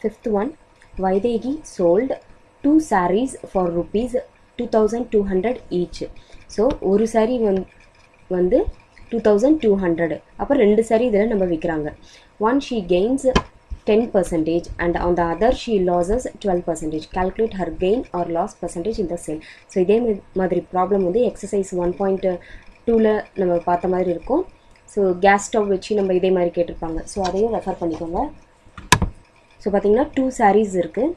fifth one Vaidehi sold two sarees for rupees two thousand two hundred each so ஒரு saree வந் வந்து two thousand two hundred அப்போ ரெண்டு saree இதில் நம்ம விற்கிறாங்க one she gains ten percentage and on the other she loses twelve percentage calculate her gain or loss percentage in the sale so இதே மா- மாதிரி ப்ராப்ளம் வந்து எக்ஸசைஸ் ஒன் பாயிண்ட் டூவில் நம்ம பார்த்த மாதிரி இருக்கும் ஸோ கேஸ் ஸ்டவ் வச்சு நம்ம இதே மாதிரி கேட்டிருப்பாங்க ஸோ அதையும் ரெஃபர் பண்ணிக்கோங்க ஸோ பார்த்தீங்கன்னா டூ sarees இருக்குது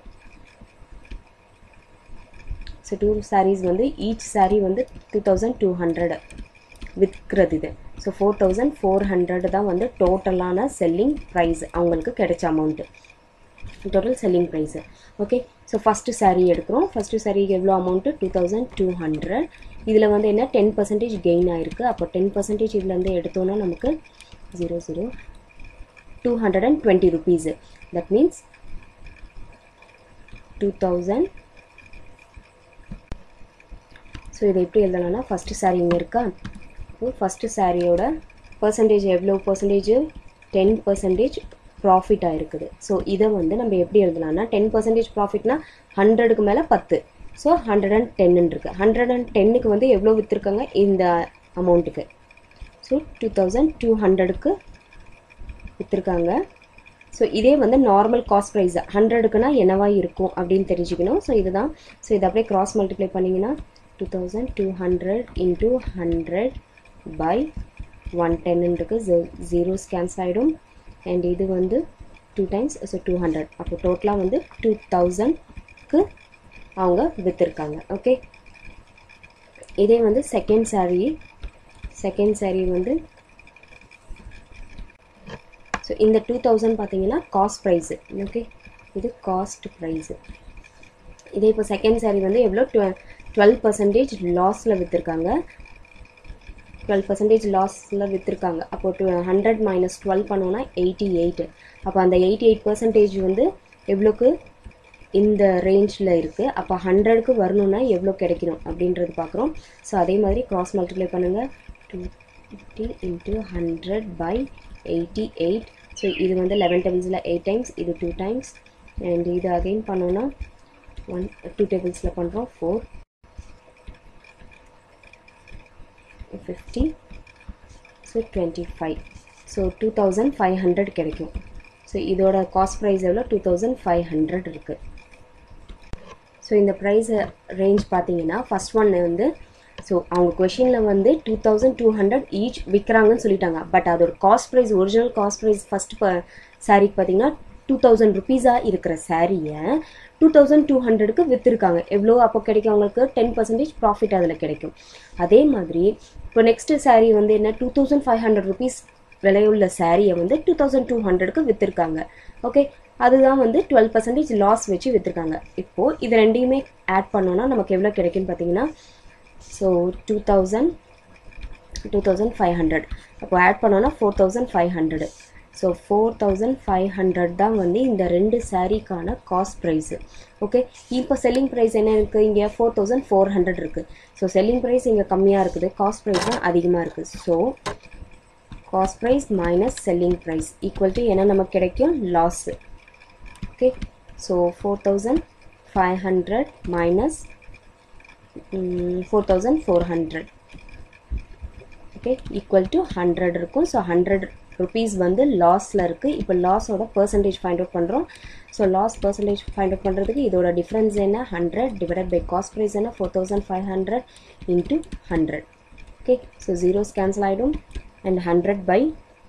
ஸோ டூ sarees வந்து ஈச் saree வந்து டூ தௌசண்ட் டூ ஹண்ட்ரட் விற்கிறது இது so four thousand four hundred தான் வந்து டோட்டலான செல்லிங் ப்ரைஸ் அவங்களுக்கு கிடைச்ச amount total selling price okay so first saree எடுக்கிறோம் ஃபஸ்ட்டு சாரீக்கு எவ்வளோ amount two thousand two hundred இதில் வந்து என்ன டென் பர்சன்டேஜ் கெயின் ஆயிருக்கு அப்போ டென் பர்சன்டேஜ் இதுலேருந்து எடுத்தோன்னா நமக்கு zero zero two hundred and twenty rupees that means two thousand so இதை எப்படி எழுதலாம்னா ஃபஸ்ட்டு saree இங்கே இருக்கா இப்போ ஃபஸ்ட்டு சாரியோட பர்சன்டேஜ் எவ்வளோ பர்சன்டேஜ் டென் பர்சன்டேஜ் ப்ராஃபிட் ஆயிருக்குது ஸோ இதை வந்து நம்ம எப்படி எழுதலாம்னா டென் பர்சன்டேஜ் ப்ராஃபிட்னா ஹண்ட்ரடுக்கு மேலே பத்து ஸோ ஹண்ட்ரட் அண்ட் டென்னு இருக்கு ஹண்ட்ரட் அண்ட் டென்னுக்கு வந்து எவ்வளோ விற்றுருக்காங்க இந்த அமௌண்ட்டுக்கு ஸோ டூ தௌசண்ட் டூ ஹண்ட்ரடுக்கு விற்றுருக்காங்க ஸோ இதே வந்து நார்மல் காஸ்ட் ப்ரைஸ் ஹண்ட்ரடுக்குனா என்னவா இருக்கும் அப்படின்னு தெரிஞ்சுக்கணும் ஸோ இதுதான் ஸோ இதை அப்படியே கிராஸ் மல்டிப்ளை பண்ணிங்கன்னா two thousand two hundred into hundred by one டென்னுக்கு ஜீரோஸ் கேன்சல் ஆகிடும் அண்ட் இது வந்து two times so two hundred அப்போ டோட்டலாக வந்து டூ தௌசண்ட்க்கு அவங்க விற்றுருக்காங்க ஓகே இதே வந்து செகண்ட் saree செகண்ட் saree வந்து ஸோ இந்த டூ தௌசண்ட் பார்த்தீங்கன்னா காஸ்ட் ப்ரைஸு ஓகே இது காஸ்ட் ப்ரைஸு இதே இப்போ செகண்ட் saree வந்து எவ்வளோ டுவெல் டுவெல் பர்சன்டேஜ் லாஸில் விற்றுருக்காங்க டுவெல் பர்சன்டேஜ் லாஸில் விற்றுருக்காங்க அப்போ டூ ஹண்ட்ரட் மைனஸ் டுவெல் பண்ணோன்னா எயிட்டி எயிட் அப்போ அந்த எயிட்டி எயிட் பர்சன்டேஜ் வந்து எவ்வளோக்கு இந்த ரேஞ்சில் இருக்குது அப்போ ஹண்ட்ரடுக்கு வரணும்னா எவ்வளோ கிடைக்கணும் அப்படின்றது பார்க்குறோம் ஸோ அதே மாதிரி கிராஸ் மல்டிப்ளை பண்ணுங்கள் two fifty into hundred by eighty eight so இது வந்து லெவன் டேபிள்ஸில் எயிட் டைம்ஸ் இது டூ டைம்ஸ் அண்ட் இது அகைன் பண்ணோன்னா ஒன் டூ டேபிள்ஸில் பண்ணுறோம் four fifty so twenty five so two thousand five hundred கிடைக்கும் ஸோ இதோட காஸ்ட் ப்ரைஸ் எவ்வளோ டூ தௌசண்ட் ஃபைவ் ஹண்ட்ரட் இருக்குது ஸோ இந்த ப்ரைஸ் ரேஞ்ச் பார்த்தீங்கன்னா ஃபஸ்ட் ஒன் வந்து ஸோ அவங்க கொஷினில் வந்து two thousand two hundred each விற்கிறாங்கன்னு சொல்லிட்டாங்க பட் அதோட cost price original cost price first இப்போ சாரீக்கு பார்த்தீங்கன்னா டூ தௌசண்ட் ருபீஸாக இருக்கிற சாரியை டூ தௌசண்ட் டூ ஹண்ட்ரடுக்கு விற்றுருக்காங்க எவ்வளோ அப்போ கிடைக்கும் அவங்களுக்கு டென் பர்சன்டேஜ் ப்ராஃபிட் அதில் கிடைக்கும் அதே மாதிரி இப்போ நெக்ஸ்ட்டு saree வந்து என்ன two thousand five hundred rupees விலையுள்ள சாரியை வந்து டூ தௌசண்ட் டூ ஹண்ட்ரடுக்கு விற்றுருக்காங்க ஓகே அதுதான் வந்து டுவெல் பர்சன்டேஜ் லாஸ் வச்சு விற்றுருக்காங்க இப்போது இது ரெண்டையுமே ஆட் பண்ணோன்னா நமக்கு எவ்வளோ கிடைக்குன்னு பார்த்தீங்கன்னா so two thousand two thousand five hundred அப்போ ஆட் பண்ணோன்னா four thousand five hundred so four thousand five hundred தான் வந்து இந்த ரெண்டு சாரீக்கான காஸ்ட் ப்ரைஸு ஓகே இப்போ செல்லிங் ப்ரைஸ் என்ன இருக்குது இங்கே ஃபோர் தௌசண்ட் ஃபோர் ஹண்ட்ரட் இருக்குது ஸோ செல்லிங் ப்ரைஸ் இங்கே கம்மியாக இருக்குது காஸ்ட் ப்ரைஸ் தான் அதிகமாக இருக்குது so cost price minus selling price equal to என்ன நமக்கு கிடைக்கும் loss okay so four thousand five hundred minus four thousand four hundred okay equal to hundred இருக்கும் ஸோ ஹண்ட்ரட் ருபீஸ் வந்து லாஸில் இருக்குது இப்போ லாஸோட பர்சன்டேஜ் ஃபைண்ட் அவுட் பண்ணுறோம் so loss percentage find out பண்ணுறதுக்கு இதோட டிஃப்ரென்ஸ் என்ன hundred divided by cost price என்ன four thousand five hundred into hundred okay so zeros cancel ஆகிடும் and hundred by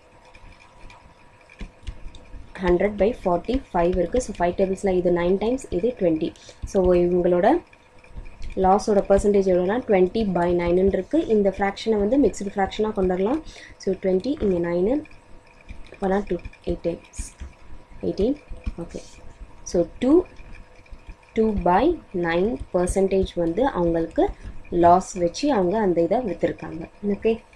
hundred by forty five இருக்குது so five டேபிள்ஸில் இது nine times இது twenty so இவங்களோட லாஸோட பர்சன்டேஜ் எவ்வளோனா டுவெண்ட்டி பை நைனுன்னு இருக்குது இந்த ஃப்ராக்ஷனை வந்து மிக்ஸ்டு ஃப்ராக்ஷனாக கொண்டு வரலாம் ஸோ டுவெண்ட்டி இங்கே நைனு அப்போனா two eight times eighteen okay so two two by nine percentage வந்து அவங்களுக்கு லாஸ் வச்சு அவங்க அந்த இதை விற்றுருக்காங்க ஓகே